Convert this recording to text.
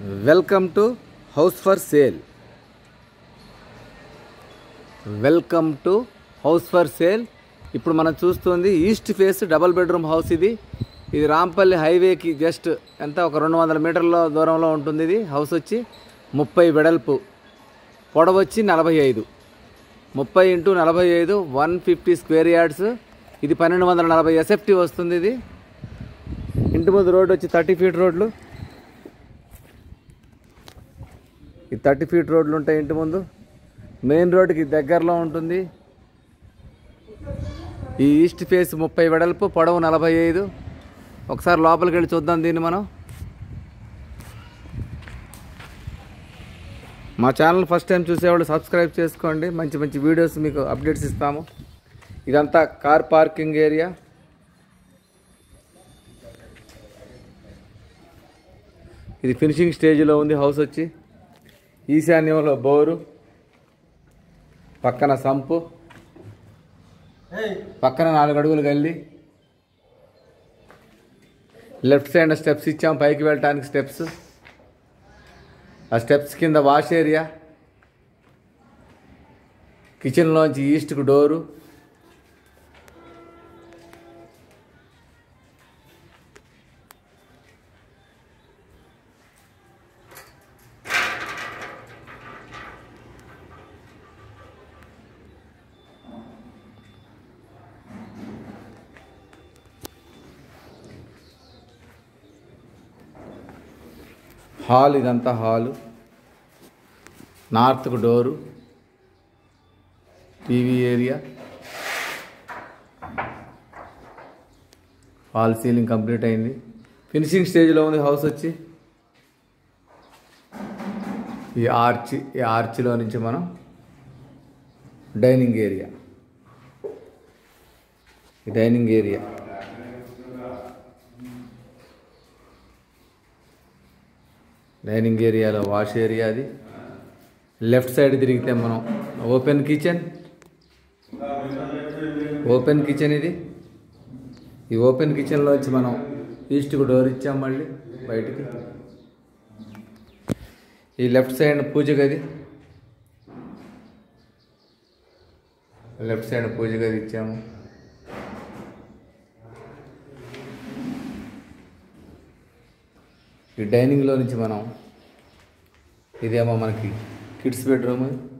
welcome to house for sale welcome to house for sale ఇప్పుడు మనం చూస్తుంది east face double bedroom house ఇది ఇది రాంపల్లి హైవేకి జస్ట్ ఎంత ఒక రెండు వందల మీటర్ల దూరంలో ఉంటుంది ఇది హౌస్ వచ్చి ముప్పై వెడల్పు పొడవు వచ్చి నలభై ఐదు ముప్పై ఇంటూ నలభై ఐదు వన్ ఫిఫ్టీ స్క్వేర్ యార్డ్స్ ఇది పన్నెండు వందల నలభై ఎస్ఎఫ్టీ వస్తుంది ఇది ఇంటి ముందు రోడ్డు వచ్చి థర్టీ ఫీట్ రోడ్లు ఈ థర్టీ ఫీట్ రోడ్లు ఉంటాయి ఇంటి ముందు మెయిన్ రోడ్డుకి దగ్గరలో ఉంటుంది ఈ ఈస్ట్ ఫేస్ ముప్పై వెడల్పు పొడవు నలభై ఐదు ఒకసారి లోపలికి వెళ్ళి చూద్దాం దీన్ని మనం మా ఛానల్ ఫస్ట్ టైం చూసేవాళ్ళు సబ్స్క్రైబ్ చేసుకోండి మంచి మంచి వీడియోస్ మీకు అప్డేట్స్ ఇస్తాము ఇదంతా కార్ పార్కింగ్ ఏరియా ఇది ఫినిషింగ్ స్టేజ్లో ఉంది హౌస్ వచ్చి ఈశాన్యంలో బోరు పక్కన సంపు పక్కన నాలుగు అడుగులు గల్లి లెఫ్ట్ సైడ్ స్టెప్స్ ఇచ్చాం పైకి వెళ్ళటానికి స్టెప్స్ ఆ స్టెప్స్ కింద వాష్ ఏరియా కిచెన్లోంచి ఈస్ట్కు డోరు హాల్ ఇదంతా హాలు నార్త్కు door TV area hall ceiling complete అయింది ఫినిషింగ్ స్టేజ్లో ఉంది హౌస్ వచ్చి ఈ ఆర్చ్ ఈ ఆర్చ్లో నుంచి మనం డైనింగ్ ఏరియా ఈ డైనింగ్ ఏరియా డైనింగ్ ఏరియాలో వాష్ ఏరియా అది లెఫ్ట్ సైడ్ తిరిగితే మనం ఓపెన్ కిచెన్ ఓపెన్ కిచెన్ ఇది ఈ ఓపెన్ కిచెన్లోంచి మనం ఈస్ట్కు డోర్ ఇచ్చాం మళ్ళీ బయటికి ఈ లెఫ్ట్ సైడ్ పూజ గది లెఫ్ట్ సైడ్ పూజ గది ఇచ్చాము ఈ డైనింగ్లో నుంచి మనం ఇదేమో మనకి కిడ్స్ బెడ్రూమ్